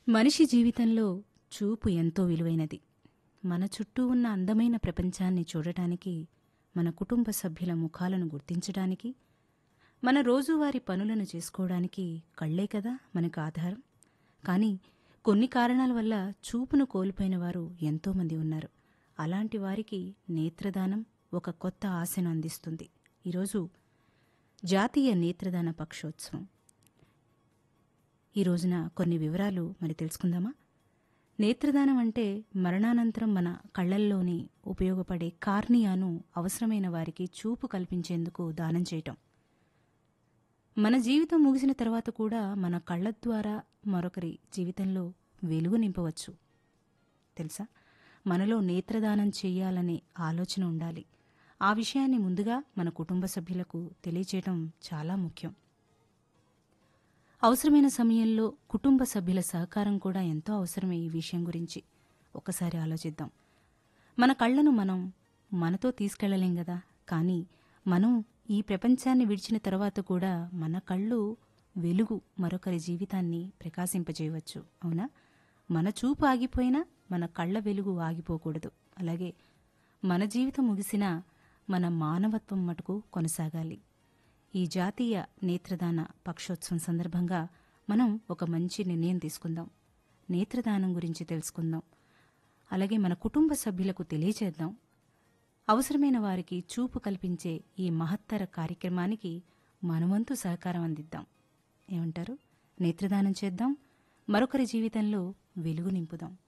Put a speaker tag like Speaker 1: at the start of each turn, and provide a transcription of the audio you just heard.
Speaker 1: మనిషి జీవితంలో చూపు ఎంతో విలువైనది మన చుట్టూ ఉన్న అందమైన ప్రపంచాన్ని చూడటానికి మన కుటుంబ సభ్యుల ముఖాలను గుర్తించడానికి మన రోజువారీ పనులను చేసుకోవడానికి కళ్ళే కదా మనకు ఆధారం కానీ కొన్ని కారణాల వల్ల చూపును కోల్పోయిన వారు ఎంతోమంది ఉన్నారు అలాంటి వారికి నేత్రదానం ఒక కొత్త ఆశను అందిస్తుంది ఈరోజు జాతీయ నేత్రదాన పక్షోత్సవం ఈ రోజున కొన్ని వివరాలు మరి తెలుసుకుందామా నేత్రదానం అంటే మరణానంతరం మన కళ్ళల్లోని ఉపయోగపడే కార్నియాను అవసరమైన వారికి చూపు కల్పించేందుకు దానం చేయటం మన జీవితం ముగిసిన తర్వాత కూడా మన కళ్ళ ద్వారా మరొకరి జీవితంలో వెలుగు నింపవచ్చు తెలుసా మనలో నేత్రదానం చేయాలనే ఆలోచన ఉండాలి ఆ విషయాన్ని ముందుగా మన కుటుంబ సభ్యులకు తెలియచేయటం చాలా ముఖ్యం అవసరమైన సమయంలో కుటుంబ సభ్యుల సహకారం కూడా ఎంతో అవసరమే ఈ విషయం గురించి ఒకసారి ఆలోచిద్దాం మన కళ్ళను మనం మనతో తీసుకెళ్లలేం కదా కానీ మనం ఈ ప్రపంచాన్ని విడిచిన తర్వాత కూడా మన కళ్ళు వెలుగు మరొకరి జీవితాన్ని ప్రకాశింపజేయవచ్చు అవునా మన చూపు ఆగిపోయినా మన కళ్ళ వెలుగు ఆగిపోకూడదు అలాగే మన జీవితం ముగిసినా మన మానవత్వం మటుకు కొనసాగాలి ఈ జాతీయ నేత్రదాన పక్షోత్సవం సందర్భంగా మనం ఒక మంచి నిర్ణయం తీసుకుందాం నేత్రదానం గురించి తెలుసుకుందాం అలాగే మన కుటుంబ సభ్యులకు తెలియచేద్దాం అవసరమైన వారికి చూపు కల్పించే ఈ మహత్తర కార్యక్రమానికి మనవంతు సహకారం అందిద్దాం ఏమంటారు నేత్రదానం చేద్దాం మరొకరి జీవితంలో వెలుగు నింపుదాం